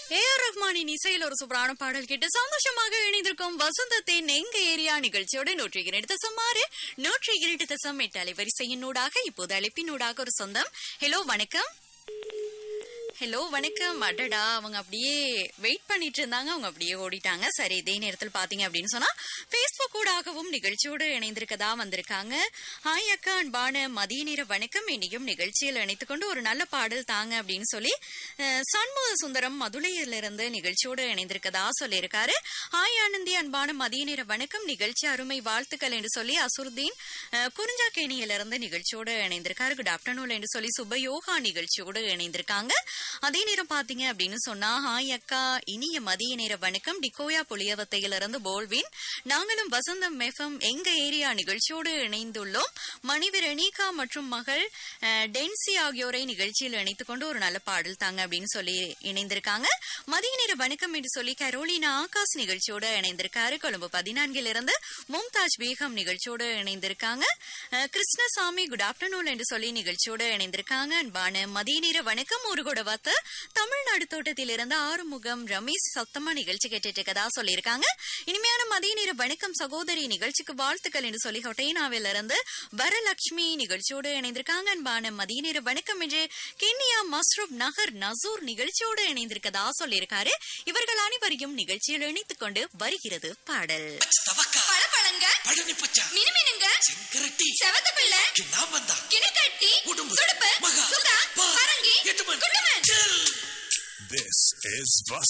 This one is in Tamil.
ஏ ஆர் ரஹ்மானின் இசையில் ஒரு சூப்பரான பாடல் கேட்டு சந்தோஷமாக இணைந்திருக்கும் வசந்தத்தின் எங்க ஏரியா நிகழ்ச்சியோட நூற்றி இரண்டு தசம் ஆறு நூற்றி இரண்டு தசம் எட்டு அலைவரிசையின் ஊடாக இப்போது அழைப்பினூடாக ஒரு சொந்தம் ஹலோ வணக்கம் ஹலோ வணக்கம் அடடா அவங்க அப்படியே வெயிட் பண்ணிட்டு இருந்தாங்க அவங்க அப்படியே ஓடிட்டாங்க சரி இதே நேரத்தில் பாத்தீங்க அப்படின்னு சொன்னா பேஸ்புக் ஊடாகவும் நிகழ்ச்சியோடு இணைந்திருக்கதா வந்திருக்காங்க ஹாய் அக்கா அன்பான மதிய நேர வணக்கம் இனியும் நிகழ்ச்சியில் இணைத்துக் கொண்டு ஒரு நல்ல பாடல் தாங்க அப்படின்னு சொல்லி அஹ், சண்முக சுந்தரம் மதுளையிலிருந்து நிகழ்ச்சியோடு இணைந்திருக்கதா சொல்லியிருக்காரு ஹாய் ஆனந்தி அன்பான மதிய நேர வணக்கம் நிகழ்ச்சி அருமை வாழ்த்துக்கள் என்று சொல்லி அசுருதீன் அஹ், குறிஞ்சாக்கேணியிலிருந்து நிகழ்ச்சியோடு இணைந்திருக்காரு குட் ஆஃப்டர்நூன் என்று சொல்லி சுபயோகா நிகழ்ச்சியோடு இணைந்திருக்காங்க அதே நேரம் பாத்தீங்க அப்படின்னு சொன்னா ஹாய் அக்கா இனிய மதிய நேர வணக்கம் டிகோயா புளியவத்தையிலிருந்து போல்வின் நாங்களும் வசந்தம் எஃப்எம் எங்க ஏரியா நிகழ்ச்சியோடு இணைந்துள்ளோம் மணிவர் அனீகா மற்றும் மகள் அஹ், டென்சி ஆகியோரை நிகழ்ச்சியில் இணைத்துக் கொண்டு ஒரு நல்ல பாடல் தாங்க அப்படின்னு சொல்லி இணைந்திருக்காங்க மதிய நேர வணக்கம் என்று சொல்லி கரோலினா ஆகாஷ் நிகழ்ச்சியோடு இணைந்திருக்காரு கொழும்பு பதினான்கிலிருந்து மும்தாஜ் பேகம் நிகழ்ச்சியோடு இணைந்திருக்காங்க அஹ், கிருஷ்ணசாமி குட் ஆஃப்டர்நூன் என்று சொல்லி நிகழ்ச்சியோடு இணைந்திருக்காங்க அன்பான மதிய நேர வணக்கம் ஒரு கூட வார்த்தை தமிழ்நாடு தோட்டத்திலிருந்து ஆறுமுகம் ரமேஷ் சத்தமா நிகழ்ச்சி கேட்டுட்டு இருக்கதா சொல்லியிருக்காங்க இனிமையான மதிய நேர வணக்கம் சகோதரி நிகழ்ச்சிக்கு வாழ்த்துக்கள் என்று சொல்லி ஹொட்டைனாவில இருந்து வரலட்சுமி நிகழ்ச்சியோடு இணைந்திருக்காங்க அன்பான மதிய நேர வணக்கம் என்று கென்னியா மஸ்ரூப் நகர் நசூர் நிகழ்ச்சியோடு இணைந்திருக்கதா சொல்லியிருக்காரு இவர்கள் அனைவரையும் நிகழ்ச்சியில் இணைத்துக் கொண்டு வருகிறது பாடல் தவக்கா பழப்பழங்க பழனி பச்சா மினுமினுங்க செங்கரட்டி செவத்த பிள்ளை நான் வந்தா கிணக்கட்டி உடும்பு துடுப்பு மகா சுகா பா பரங்கி எட்டுமன் குண்டுமன் செல் This is Vas